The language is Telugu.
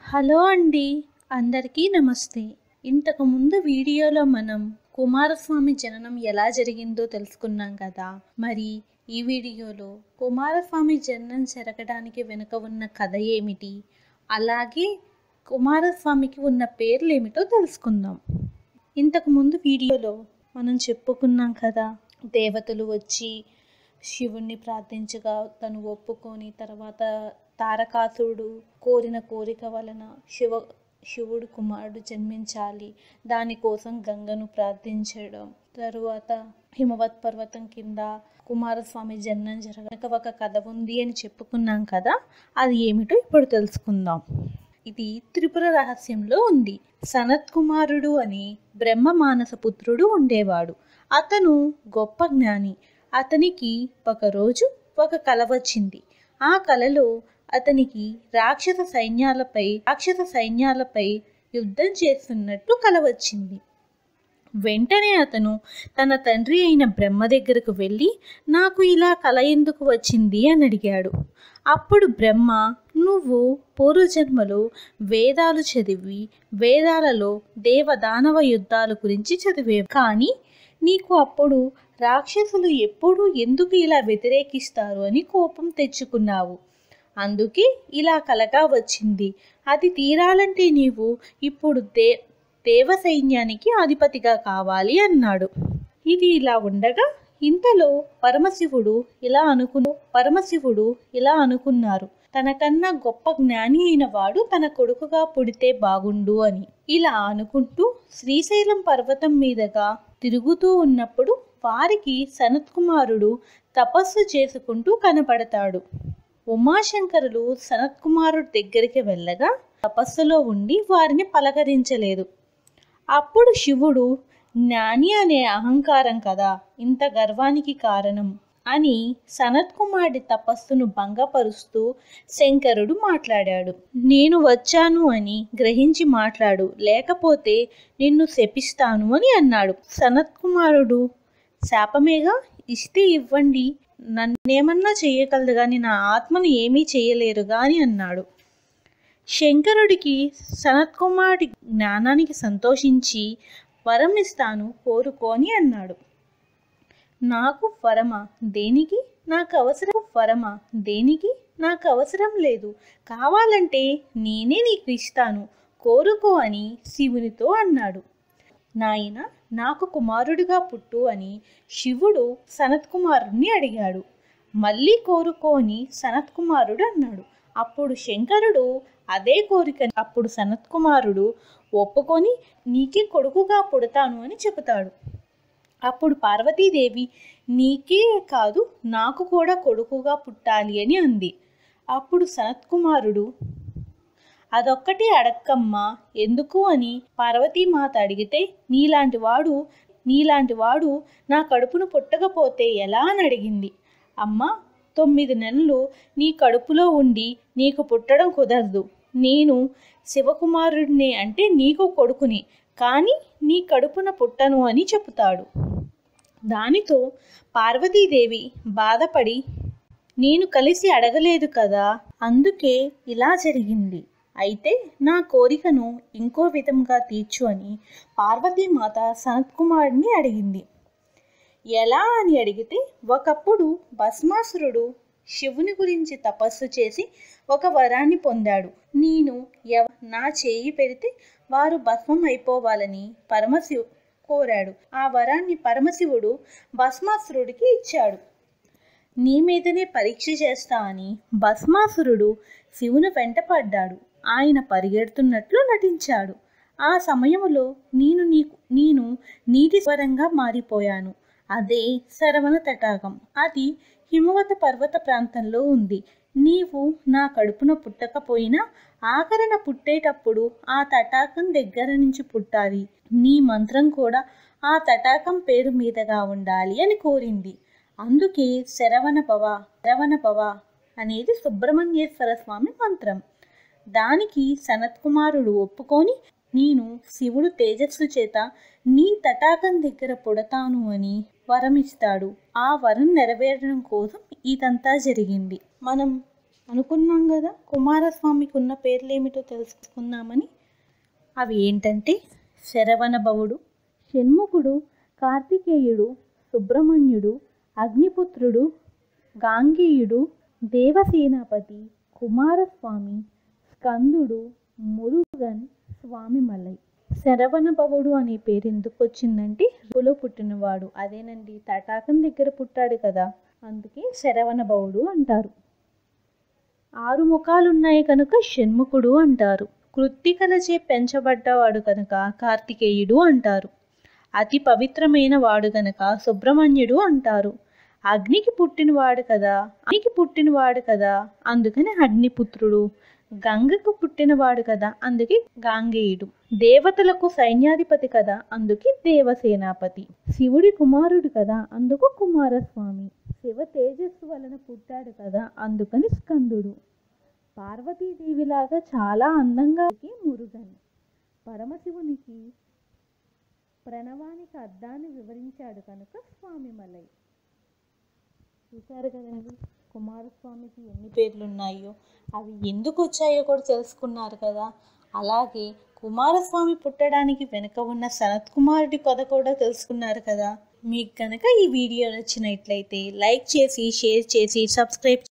హలో అండి అందరికీ నమస్తే ఇంతకు ముందు వీడియోలో మనం కుమారస్వామి జననం ఎలా జరిగిందో తెలుసుకున్నాం కదా మరి ఈ వీడియోలో కుమారస్వామి జననం జరగడానికి వెనుక ఉన్న కథ ఏమిటి అలాగే కుమారస్వామికి ఉన్న పేర్లు ఏమిటో తెలుసుకుందాం ఇంతకు ముందు వీడియోలో మనం చెప్పుకున్నాం కదా దేవతలు వచ్చి శివుణ్ణి ప్రార్థించగా తను ఒప్పుకొని తర్వాత తారకాసురుడు కోరిన కోరిక వలన శివ శివుడు కుమారుడు జన్మించాలి దానికోసం గంగను ప్రార్థించడం తరువాత హిమవత్ పర్వతం కింద కుమారస్వామి జన్మం జరగక ఒక కథ ఉంది అని చెప్పుకున్నాం కదా అది ఏమిటో ఇప్పుడు తెలుసుకుందాం ఇది త్రిపుర రహస్యంలో ఉంది సనత్ కుమారుడు అని బ్రహ్మ మానస పుత్రుడు ఉండేవాడు అతను గొప్ప జ్ఞాని అతనికి ఒకరోజు ఒక కల వచ్చింది ఆ కలలో అతనికి రాక్షస సైన్యాలపై రాక్షస సైన్యాలపై యుద్ధం చేస్తున్నట్టు కల వచ్చింది వెంటనే అతను తన తండ్రి అయిన బ్రహ్మ దగ్గరకు వెళ్ళి నాకు ఇలా కల ఎందుకు వచ్చింది అని అడిగాడు అప్పుడు బ్రహ్మ నువ్వు పూర్వజన్మలో వేదాలు చదివి వేదాలలో దేవదానవ యుద్ధాల గురించి చదివేవు కానీ నీకు అప్పుడు రాక్షసులు ఎప్పుడు ఎందుకు ఇలా వ్యతిరేకిస్తారు అని కోపం తెచ్చుకున్నావు అందుకే ఇలా కలగా వచ్చింది అది తీరాలంటే నీవు ఇప్పుడు దే దేవ సైన్యానికి అధిపతిగా కావాలి అన్నాడు ఇది ఇలా ఉండగా ఇంతలో పరమశివుడు ఇలా అనుకును పరమశివుడు ఇలా అనుకున్నారు తనకన్నా గొప్ప జ్ఞాని అయిన వాడు తన కొడుకుగా పుడితే బాగుండు అని ఇలా అనుకుంటూ శ్రీశైలం పర్వతం మీదగా తిరుగుతూ ఉన్నప్పుడు వారికి సనత్కుమారుడు తపస్సు చేసుకుంటూ కనపడతాడు ఉమాశంకరులు సనత్కుమారుడి దగ్గరికి వెళ్ళగా తపస్సులో ఉండి వారిని పలకరించలేదు అప్పుడు శివుడు జ్ఞాని అనే అహంకారం కదా ఇంత గర్వానికి కారణం అని సనత్కుమారుడి తపస్సును భంగపరుస్తూ శంకరుడు మాట్లాడాడు నేను వచ్చాను అని గ్రహించి మాట్లాడు లేకపోతే నిన్ను శపిస్తాను అని అన్నాడు సనత్కుమారుడు శాపమేగా ఇస్తే ఇవ్వండి నన్నేమన్నా చేయగలదు కానీ నా ఆత్మను ఏమీ చేయలేరు అని అన్నాడు శంకరుడికి సనత్కుమారుడి జ్ఞానానికి సంతోషించి వరం ఇస్తాను కోరుకోని అన్నాడు నాకు వరమా దేనికి నాకు అవసరం వరమా దేనికి నాకు అవసరం లేదు కావాలంటే నేనే నీకు ఇస్తాను కోరుకో అని శివునితో అన్నాడు నాయన నాకు కుమారుడిగా పుట్టు అని శివుడు సనత్కుమారుడిని అడిగాడు మళ్ళీ కోరుకోని సనత్కుమారుడు అన్నాడు అప్పుడు శంకరుడు అదే కోరిక అప్పుడు సనత్కుమారుడు ఒప్పుకొని నీకే కొడుకుగా పుడతాను అని చెబుతాడు అప్పుడు పార్వతీదేవి నీకే కాదు నాకు కూడా కొడుకుగా పుట్టాలి అని అంది అప్పుడు సనత్కుమారుడు అదొక్కటి అడక్కమ్మా ఎందుకు అని పార్వతీమాత అడిగితే నీలాంటి వాడు నీలాంటి వాడు నా కడుపును పుట్టకపోతే ఎలా అని అడిగింది అమ్మా తొమ్మిది నెలలు నీ కడుపులో ఉండి నీకు పుట్టడం కుదరదు నేను శివకుమారుడిని అంటే నీకు కొడుకుని కానీ నీ కడుపున పుట్టను అని చెబుతాడు దానితో పార్వతీదేవి బాధపడి నేను కలిసి అడగలేదు కదా అందుకే ఇలా జరిగింది అయితే నా కోరికను ఇంకో విధంగా తీర్చు అని పార్వతీమాత సనత్కుమారుడిని అడిగింది ఎలా అని అడిగితే ఒకప్పుడు భస్మాసురుడు శివుని గురించి తపస్సు చేసి ఒక వరాన్ని పొందాడు నేను ఎవ నా చేయి పెడితే వారు భస్మం అయిపోవాలని పరమశివు కోరాడు ఆ వరాన్ని పరమశివుడు భస్మాసురుడికి ఇచ్చాడు నీ మీదనే పరీక్ష చేస్తా అని భస్మాసురుడు శివుని వెంటపడ్డాడు ఆయన పరిగెడుతున్నట్లు నటించాడు ఆ సమయంలో నేను నీకు నేను నీటి స్వరంగా మారిపోయాను అదే శరవణ తటాకం అది హిమవత పర్వత ప్రాంతంలో ఉంది నీవు నా కడుపున పుట్టకపోయినా ఆకరణ పుట్టేటప్పుడు ఆ తటాకం దగ్గర నుంచి పుట్టాలి నీ మంత్రం కూడా ఆ తటాకం పేరు మీదగా ఉండాలి అని కోరింది అందుకే శరవణ పవ శరవణ పవ అనేది సుబ్రహ్మణ్యేశ్వర స్వామి మంత్రం దానికి సనత్కుమారుడు ఒప్పుకొని నేను శివుడు తేజస్సు చేత నీ తటాకం దగ్గర పుడతాను అని వరం ఇస్తాడు ఆ వరం నెరవేరడం కోసం ఇదంతా జరిగింది మనం అనుకున్నాం కదా కుమారస్వామికి ఉన్న పేర్లు ఏమిటో తెలుసుకుందామని అవి ఏంటంటే శరవణభవుడు షణ్ముఖుడు కార్తికేయుడు సుబ్రహ్మణ్యుడు అగ్నిపుత్రుడు గాంగేయుడు దేవసేనాపతి కుమారస్వామి స్కందుడు మురుగన్ స్వామిమలై శరవణభవుడు అనే పేరు ఎందుకు వచ్చిందంటే రులో పుట్టినవాడు అదేనండి తటాకం దగ్గర పుట్టాడు కదా అందుకే శరవణభవుడు అంటారు ఆరు ముఖాలున్నాయి కనుక షణ్ముఖుడు అంటారు కృత్తికలచే పెంచబడ్డవాడు కనుక కార్తికేయుడు అంటారు అతి పవిత్రమైన వాడు గనక సుబ్రహ్మణ్యుడు అంటారు అగ్నికి పుట్టినవాడు కదా అగ్నికి పుట్టినవాడు కదా అందుకని అగ్నిపుత్రుడు గంగకు పుట్టినవాడు కదా అందుకే గాంగేయుడు దేవతలకు సైన్యాధిపతి కదా అందుకే దేవసేనాపతి శివుడి కుమారుడు కదా అందుకు కుమారస్వామి శివ తేజస్సు వలన పుట్టాడు కదా అందుకని స్కందుడు పార్వతీదేవిలాగా చాలా అందంగా మురుగన్ పరమశివునికి ప్రణవానికి అర్థాన్ని వివరించాడు కనుక స్వామి మలై చూశారు కదండి కుమారస్వామికి ఎన్ని పేర్లు ఉన్నాయో అవి ఎందుకు వచ్చాయో కూడా తెలుసుకున్నారు కదా అలాగే కుమారస్వామి పుట్టడానికి వెనుక ఉన్న సనత్ కుమారుడి కథ కూడా తెలుసుకున్నారు కదా మీకు కనుక ఈ వీడియో నచ్చినట్లయితే లైక్ చేసి షేర్ చేసి సబ్స్క్రైబ్